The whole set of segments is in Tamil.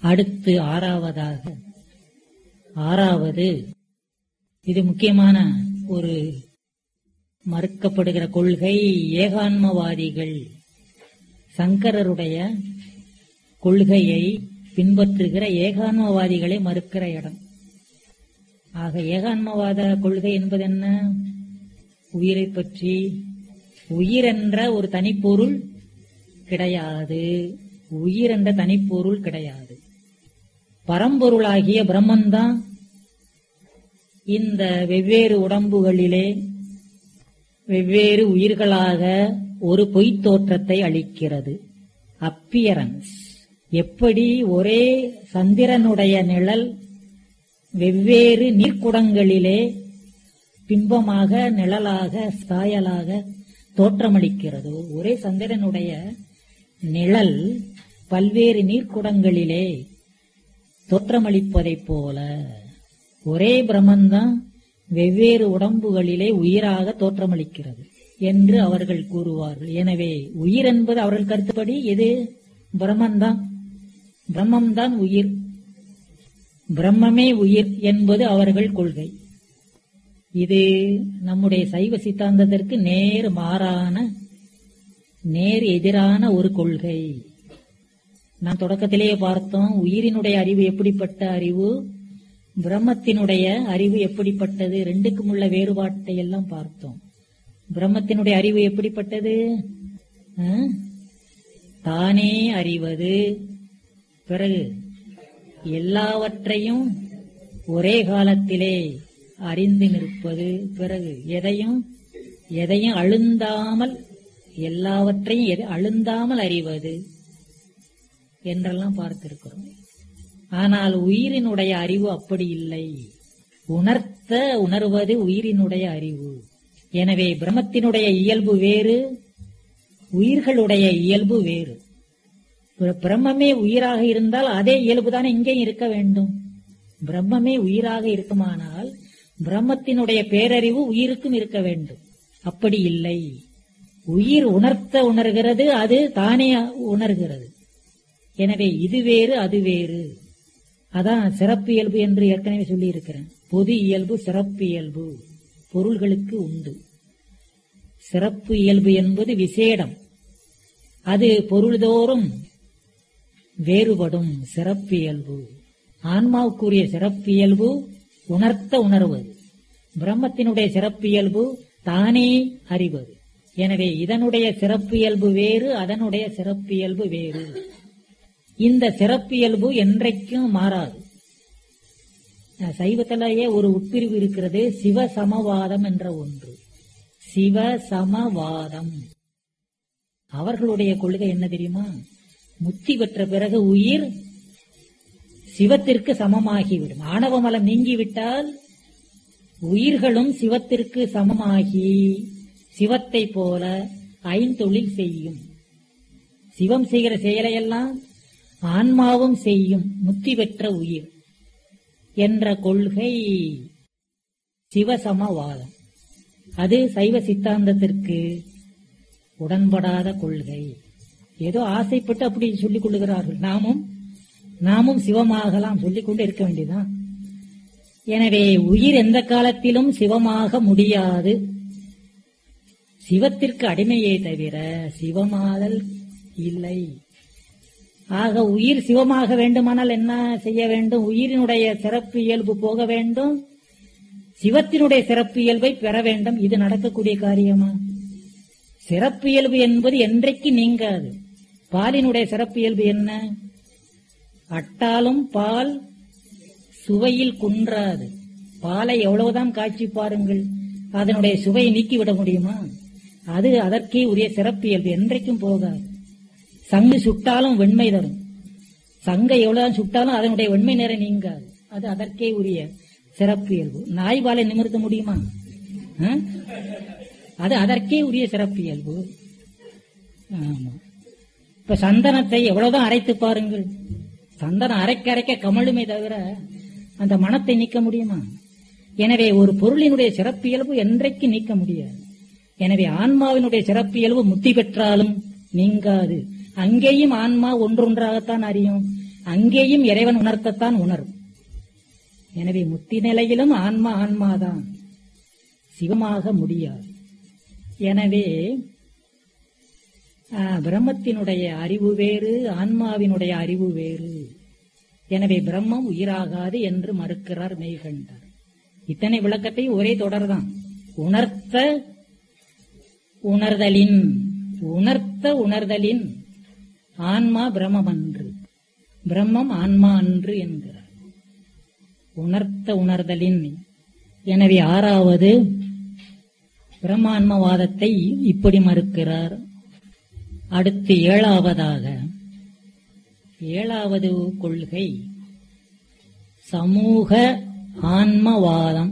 அடுத்து ஆறாவதாக ஆறாவது இது முக்கியமான ஒரு மறுக்கப்படுகிற கொள்கை ஏகான்மவாதிகள் சங்கரருடைய கொள்கையை பின்பற்றுகிற ஏகான்மவாதிகளை மறுக்கிற இடம் ஆக ஏகான்மவாத கொள்கை என்பது என்ன உயிரை பற்றி உயிர் என்ற ஒரு தனிப்பொருள் கிடையாது உயிர் என்ற தனிப்பொருள் கிடையாது பரம்பொருளாகிய பிரம்மன்தான் இந்த வெவ்வேறு உடம்புகளிலே வெவ்வேறு உயிர்களாக ஒரு பொய்த் தோற்றத்தை அளிக்கிறது அப்பியரன்ஸ் எப்படி ஒரே சந்திரனுடைய நிழல் வெவ்வேறு நீர்க்குடங்களிலே பிம்பமாக நிழலாக சாயலாக தோற்றமளிக்கிறதோ ஒரே சந்திரனுடைய நிழல் பல்வேறு நீர்க்குடங்களிலே தோற்றமளிப்பதைப் போல ஒரே பிரம்மன்தான் வெவ்வேறு உடம்புகளிலே உயிராக தோற்றமளிக்கிறது என்று அவர்கள் கூறுவார்கள் எனவே உயிர் என்பது அவர்கள் கருத்துப்படி எது பிரம்மன்தான் பிரம்மம்தான் உயிர் பிரம்மமே உயிர் என்பது அவர்கள் கொள்கை இது நம்முடைய சைவ சித்தாந்தத்திற்கு நேர் மாறான நேர் எதிரான ஒரு கொள்கை நாம் தொடக்கத்திலேயே பார்த்தோம் உயிரினுடைய அறிவு எப்படிப்பட்ட அறிவு பிரம்மத்தினுடைய அறிவு எப்படிப்பட்டது ரெண்டுக்கும் உள்ள வேறுபாட்டை எல்லாம் பார்த்தோம் பிரம்மத்தினுடைய அறிவு எப்படிப்பட்டது ஆ? தானே அறிவது பிறகு எல்லாவற்றையும் ஒரே காலத்திலே அறிந்து நிற்பது பிறகு எதையும் எதையும் அழுந்தாமல் எல்லாவற்றையும் எதை- அழுந்தாமல் அறிவது என்றெல்லாம் பார்த்திருக்கிறோம் ஆனால் உயிரினுடைய அறிவு அப்படி இல்லை உணர்த்த உணர்வது உயிரினுடைய அறிவு எனவே பிரம்மத்தினுடைய இயல்பு வேறு உயிர்களுடைய இயல்பு வேறு பிர- பிரம்மமே உயிராக இருந்தால் அதே இயல்புதானே இங்கே இருக்க வேண்டும் பிரம்மமே உயிராக இருக்குமானால் பிரம்மத்தினுடைய பேரறிவு உயிருக்கும் இருக்க வேண்டும் அப்படி இல்லை உயிர் உணர்த்த உணர்கிறது அது தானே உணர்கிறது எனவே இது வேறு அது வேறு அதான் சிறப்பு இயல்பு என்று ஏற்கனவே சொல்லி இருக்கிறேன் பொது இயல்பு சிறப்பு இயல்பு பொருள்களுக்கு உண்டு சிறப்பு இயல்பு என்பது விசேடம் அது பொருள்தோறும் வேறுபடும் சிறப்பு இயல்பு ஆன்மாவுக்குரிய சிறப்பு இயல்பு உணர்த்த உணர்வது பிரம்மத்தினுடைய சிறப்பு இயல்பு தானே அறிவது எனவே இதனுடைய சிறப்பு இயல்பு வேறு அதனுடைய சிறப்பு இயல்பு வேறு இந்த சிறப்பு இயல்பு என்றைக்கும் மாறாது அஹ் சைவத்திலேயே ஒரு உட்பிரிவு இருக்கிறது சிவசமவாதம் என்ற ஒன்று சிவசமவாதம் அவர்களுடைய கொள்கை என்ன தெரியுமா முத்தி பெற்ற பிறகு உயிர் சிவத்திற்கு சமமாகிவிடும் ஆணவமலம் நீங்கிவிட்டால் உயிர்களும் சிவத்திற்கு சமமாகி சிவத்தை போல ஐந்தொழில் செய்யும் சிவம் செய்கிற செயலையெல்லாம் ஆன்மாவும் செய்யும் முத்தி பெற்ற உயிர் என்ற கொள்கை சிவசமவாதம் அது சைவ சித்தாந்தத்திற்கு உடன்படாத கொள்கை ஏதோ ஆசைப்பட்டு அப்படி சொல்லிக் கொள்ளுகிறார்கள் நாமும் நாமும் சிவமாகலாம் சொல்லிக் கொண்டு இருக்க வேண்டியதுதான் எனவே உயிர் எந்த காலத்திலும் சிவமாக முடியாது சிவத்திற்கு அடிமையே தவிர சிவமாதல் இல்லை ஆக உயிர் சிவமாக வேண்டுமானால் என்ன செய்ய வேண்டும் உயிரினுடைய சிறப்பு இயல்பு போக வேண்டும் சிவத்தினுடைய சிறப்பு இயல்பை பெற வேண்டும் இது நடக்கக்கூடிய காரியமா சிறப்பு இயல்பு என்பது என்றைக்கு நீங்காது பாலினுடைய சிறப்பு இயல்பு என்ன அட்டாலும் பால் சுவையில் குன்றாது பாலை எவ்வளவுதான் காய்ச்சி பாருங்கள் அதனுடைய சுவையை நீக்கிவிட முடியுமா அது அதற்கே உரிய சிறப்பு இயல்பு என்றைக்கும் போகாது சங்கு சுட்டாலும் வெண்மை தரும் சங்கை எவ்வளவுதான் சுட்டாலும் அதனுடைய வெண்மை நிறம் நீங்காது அது அதற்கே உரிய சிறப்பு இயல்பு நாய் வாலை நிமிர்த்த முடியுமா ஆ? அது அதற்கே உரிய சிறப்பு இயல்பு ஆமா இப்ப சந்தனத்தை எவ்வளவுதான் அரைத்து பாருங்கள் சந்தனம் அரைக்க அரைக்க கமழுமே தவிர அந்த மனத்தை நீக்க முடியுமா எனவே ஒரு பொருளினுடைய சிறப்பு இயல்பு என்றைக்கு நீக்க முடியாது எனவே ஆன்மாவினுடைய சிறப்பு இயல்பு முத்தி பெற்றாலும் நீங்காது அங்கேயும் ஆன்மா ஒன்றொன்றாகத்தான் அறியும் அங்கேயும் இறைவன் உணர்த்தத்தான் உணரும் எனவே முத்தி நிலையிலும் ஆன்மா ஆன்மாதான் சிவமாக முடியாது எனவே ஆ, பிரம்மத்தினுடைய அறிவு வேறு ஆன்மாவினுடைய அறிவு வேறு எனவே பிரம்மம் உயிராகாது என்று மறுக்கிறார் மெய்கண்டார் இத்தனை விளக்கத்தை ஒரே தொடர்தான் உணர்த்த உணர்தலின் உணர்த்த உணர்தலின் ஆன்மா பிரம்மம் அன்று பிரம்மம் ஆன்மா அன்று என்கிறார் உணர்த்த உணர்தலின் எனவே ஆறாவது பிரம்மான்மவாதத்தை இப்படி மறுக்கிறார் அடுத்து ஏழாவதாக ஏழாவது கொள்கை சமூக ஆன்மவாதம்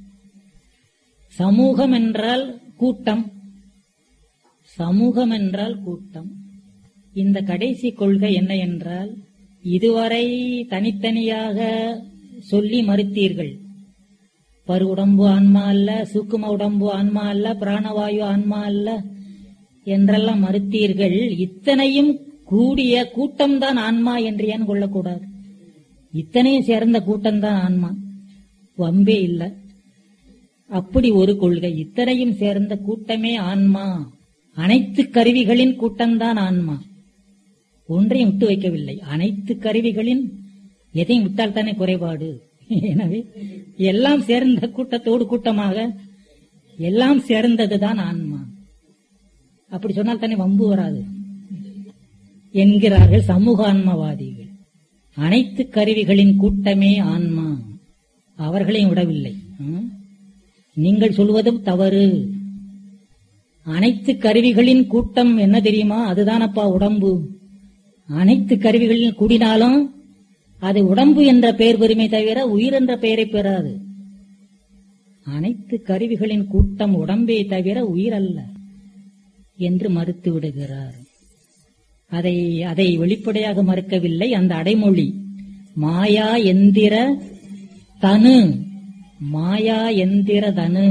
சமூகம் என்றால் கூட்டம் சமூகம் என்றால் கூட்டம் இந்த கடைசி கொள்கை என்ன என்றால் இதுவரை தனித்தனியாக சொல்லி மறுத்தீர்கள் பரு உடம்பு ஆன்மா அல்ல சூக்கும உடம்பு ஆன்மா அல்ல பிராணவாயு ஆன்மா அல்ல என்றெல்லாம் மறுத்தீர்கள் இத்தனையும் கூடிய கூட்டம்தான் ஆன்மா என்று ஏன் கொள்ளக்கூடாது இத்தனையும் சேர்ந்த கூட்டம்தான் ஆன்மா வம்பே இல்ல அப்படி ஒரு கொள்கை இத்தனையும் சேர்ந்த கூட்டமே ஆன்மா அனைத்து கருவிகளின் கூட்டம்தான் ஆன்மா ஒன்றையும் விட்டு வைக்கவில்லை அனைத்து கருவிகளின் எதையும் விட்டால் தானே குறைபாடு எனவே எல்லாம் சேர்ந்த கூட்டத்தோடு கூட்டமாக எல்லாம் சேர்ந்ததுதான் ஆன்மா அப்படி சொன்னால் தானே வம்பு வராது என்கிறார்கள் சமூக ஆன்மவாதிகள் அனைத்து கருவிகளின் கூட்டமே ஆன்மா அவர்களையும் விடவில்லை ம்? நீங்கள் சொல்வதும் தவறு அனைத்து கருவிகளின் கூட்டம் என்ன தெரியுமா அதுதானப்பா உடம்பு அனைத்து கருவிகளில் கூடினாலும் அது உடம்பு என்ற பெயர் பெருமை தவிர உயிர் என்ற பெயரை பெறாது அனைத்து கருவிகளின் கூட்டம் உடம்பே தவிர உயிர் அல்ல என்று மறுத்து விடுகிறார் அதை அதை வெளிப்படையாக மறுக்கவில்லை அந்த அடைமொழி மாயா எந்திர தனு மாயா எந்திர தனு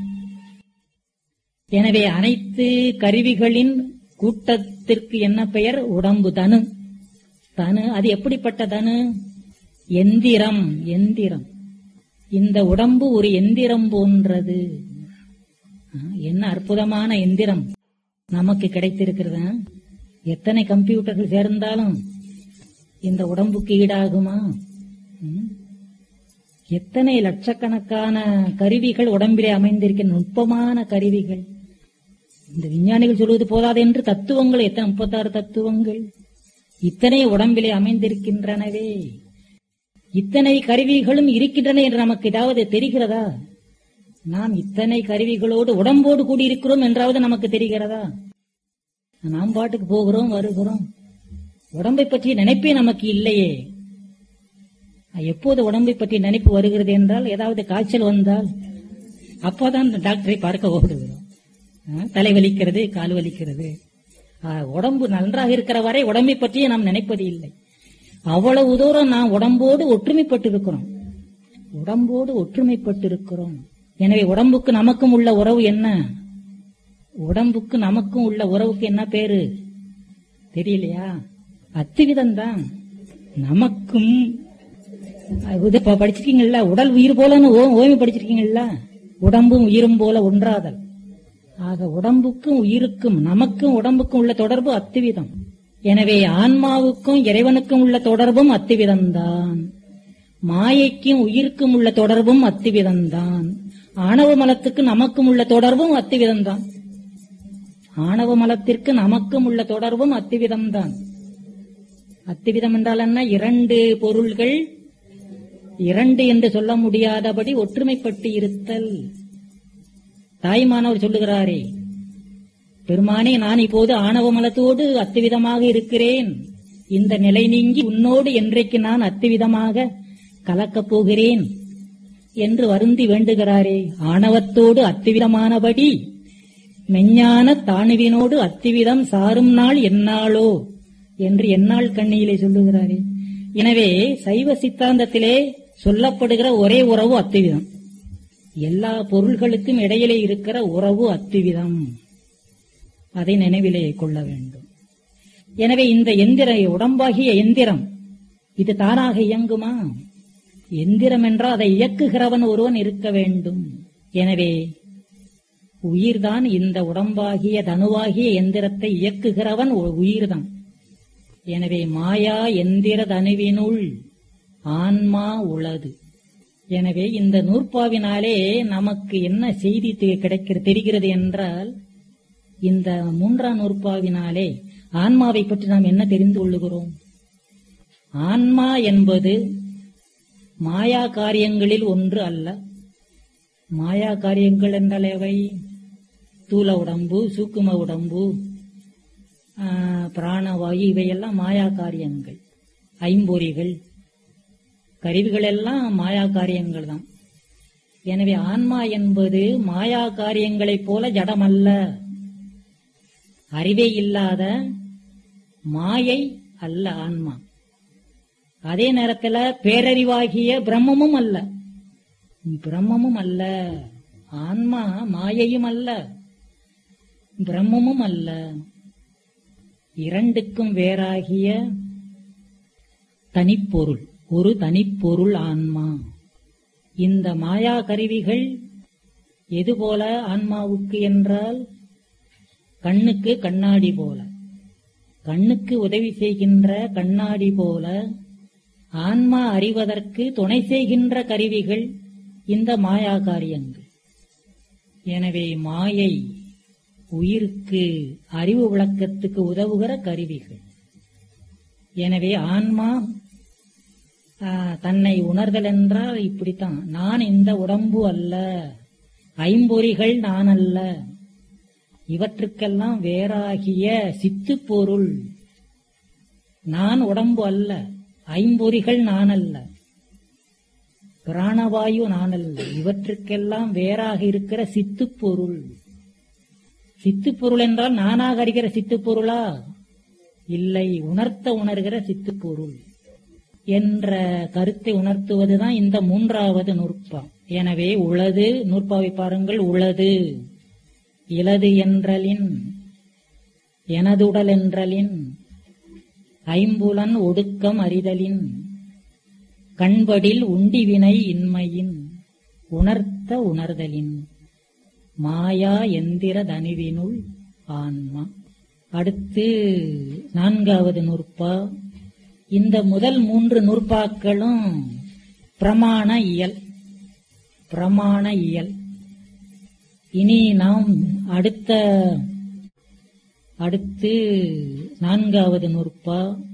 எனவே அனைத்து கருவிகளின் கூட்டத்திற்கு என்ன பெயர் உடம்பு தனு தனு அது எப்படிப்பட்ட தனு எந்திரம் எந்திரம் இந்த உடம்பு ஒரு எந்திரம் போன்றது ஆ, என்ன அற்புதமான எந்திரம் நமக்கு கிடைத்திருக்கிறது ஆ? எத்தனை கம்ப்யூட்டர்கள் சேர்ந்தாலும் இந்த உடம்புக்கு ஈடாகுமா ம்? எத்தனை லட்சக்கணக்கான கருவிகள் உடம்பிலே அமைந்திருக்கிற நுட்பமான கருவிகள் இந்த விஞ்ஞானிகள் சொல்வது போதாது என்று தத்துவங்கள் எத்தனை முப்பத்தாறு தத்துவங்கள் இத்தனை உடம்பிலே அமைந்திருக்கின்றனவே இத்தனை கருவிகளும் இருக்கின்றன என்று நமக்கு ஏதாவது தெரிகிறதா நாம் இத்தனை கருவிகளோடு உடம்போடு கூடியிருக்கிறோம் என்றாவது நமக்கு தெரிகிறதா நாம் பாட்டுக்கு போகிறோம் வருகிறோம் உடம்பை பற்றிய நினைப்பே நமக்கு இல்லையே எப்போது உடம்பை பற்றி நினைப்பு வருகிறது என்றால் ஏதாவது காய்ச்சல் வந்தால் அப்போதான் டாக்டரை பார்க்க ஓடுகிறோம் ஆ, தலை வலிக்கிறது கால் வலிக்கிறது ஆ, உடம்பு நன்றாக இருக்கிற வரை உடம்பை பற்றியே நாம் நினைப்பது இல்லை அவ்வளவு தூரம் நாம் உடம்போடு ஒற்றுமைப்பட்டிருக்கிறோம் உடம்போடு ஒற்றுமைப்பட்டிருக்கிறோம் எனவே உடம்புக்கு நமக்கும் உள்ள உறவு என்ன உடம்புக்கு நமக்கும் உள்ள உறவுக்கு என்ன பேரு தெரியலையா அத்துவிதம் தான் நமக்கும் அது இப்ப படிச்சிருக்கீங்கல்ல உடல் உயிர் போலன்னு ஓ- ஓய்வு படிச்சிருக்கீங்கல்ல உடம்பும் உயிரும் போல ஒன்றாதல் ஆக உடம்புக்கும் உயிருக்கும் நமக்கும் உடம்புக்கும் உள்ள தொடர்பு அத்துவிதம் எனவே ஆன்மாவுக்கும் இறைவனுக்கும் உள்ள தொடர்பும் அத்துவிதம்தான் மாயைக்கும் உயிருக்கும் உள்ள தொடர்பும் அத்துவிதம்தான் ஆணவ மலத்துக்கு நமக்கும் உள்ள தொடர்பும் அத்துவிதம்தான் ஆணவ மலத்திற்கு நமக்கும் உள்ள தொடர்பும் அத்துவிதம்தான் அத்துவிதம் என்றால் என்ன இரண்டு பொருள்கள் இரண்டு என்று சொல்ல முடியாதபடி ஒற்றுமைப்பட்டு இருத்தல் தாய்மானவர் சொல்லுகிறாரே பெருமானே நான் இப்போது ஆணவ மலத்தோடு அத்துவிதமாக இருக்கிறேன் இந்த நிலை நீங்கி உன்னோடு என்றைக்கு நான் அத்துவிதமாக கலக்கப் போகிறேன் என்று வருந்தி வேண்டுகிறாரே ஆணவத்தோடு அத்துவிதமானபடி மெஞ்ஞான தாணுவினோடு அத்துவிதம் சாரும் நாள் எந்நாளோ என்று எந்நாள் கண்ணியிலே சொல்லுகிறாரே எனவே சைவ சித்தாந்தத்திலே சொல்லப்படுகிற ஒரே உறவு அத்துவிதம் எல்லா பொருள்களுக்கும் இடையிலே இருக்கிற உறவு அத்துவிதம் அதை நினைவிலே கொள்ள வேண்டும் எனவே இந்த எந்திர உடம்பாகிய எந்திரம் இது தானாக இயங்குமா எந்திரம் என்றால் அதை இயக்குகிறவன் ஒருவன் இருக்க வேண்டும் எனவே உயிர்தான் இந்த உடம்பாகிய தனுவாகிய எந்திரத்தை இயக்குகிறவன் ஒ- உயிர்தான் எனவே மாயா எந்திர தனுவினுள் ஆன்மா உளது எனவே இந்த நூற்பாவினாலே நமக்கு என்ன செய்தி தெ- கிடைக்கிறது தெரிகிறது என்றால் இந்த மூன்றாம் நூற்பாவினாலே ஆன்மாவை பற்றி நாம் என்ன தெரிந்து கொள்ளுகிறோம் ஆன்மா என்பது மாயா காரியங்களில் ஒன்று அல்ல மாயா காரியங்கள் என்றால் எவை தூல உடம்பு சூக்கும உடம்பு ஆ, பிராணவாயு இவையெல்லாம் மாயா காரியங்கள் ஐம்பொறிகள் கருவிகள் எல்லாம் மாயா காரியங்கள் தான் எனவே ஆன்மா என்பது மாயா காரியங்களைப் போல ஜடமல்ல அறிவே இல்லாத மாயை அல்ல ஆன்மா அதே நேரத்துல பேரறிவாகிய பிரம்மமும் அல்ல பிரம்மமும் அல்ல ஆன்மா மாயையும் அல்ல பிரம்மமும் அல்ல இரண்டுக்கும் வேறாகிய தனிப்பொருள் ஒரு தனிப்பொருள் ஆன்மா இந்த மாயா கருவிகள் எது போல ஆன்மாவுக்கு என்றால் கண்ணுக்கு கண்ணாடி போல கண்ணுக்கு உதவி செய்கின்ற கண்ணாடி போல ஆன்மா அறிவதற்கு துணை செய்கின்ற கருவிகள் இந்த மாயா காரியங்கள் எனவே மாயை உயிருக்கு அறிவு விளக்கத்துக்கு உதவுகிற கருவிகள் எனவே ஆன்மா ஆ, தன்னை உணர்தல் என்றால் இப்படித்தான் நான் இந்த உடம்பு அல்ல ஐம்பொறிகள் நான் அல்ல இவற்றுக்கெல்லாம் வேறாகிய சித்துப் பொருள் நான் உடம்பு அல்ல ஐம்பொறிகள் நான் அல்ல பிராணவாயு நான் அல்ல இவற்றுக்கெல்லாம் வேறாக இருக்கிற சித்துப் பொருள் சித்துப் பொருள் என்றால் நானாக அறிகிற சித்துப் பொருளா இல்லை உணர்த்த உணர்கிற சித்துப் பொருள் என்ற கருத்தை உணர்த்துவதுதான் இந்த மூன்றாவது நூற்பா எனவே உளது நூற்பாவை பாருங்கள் உளது இலது என்றலின் எனதுடல் என்றலின் ஐம்புலன் ஒடுக்கம் அறிதலின் கண்படில் உண்டிவினை இன்மையின் உணர்த்த உணர்தலின் மாயா எந்திர தனுவினுள் ஆன்மா அடுத்து நான்காவது நூற்பா இந்த முதல் மூன்று நூற்பாக்களும் பிரமாண இயல் பிரமாண இயல் இனி நாம் அடுத்த அடுத்து நான்காவது நூற்பா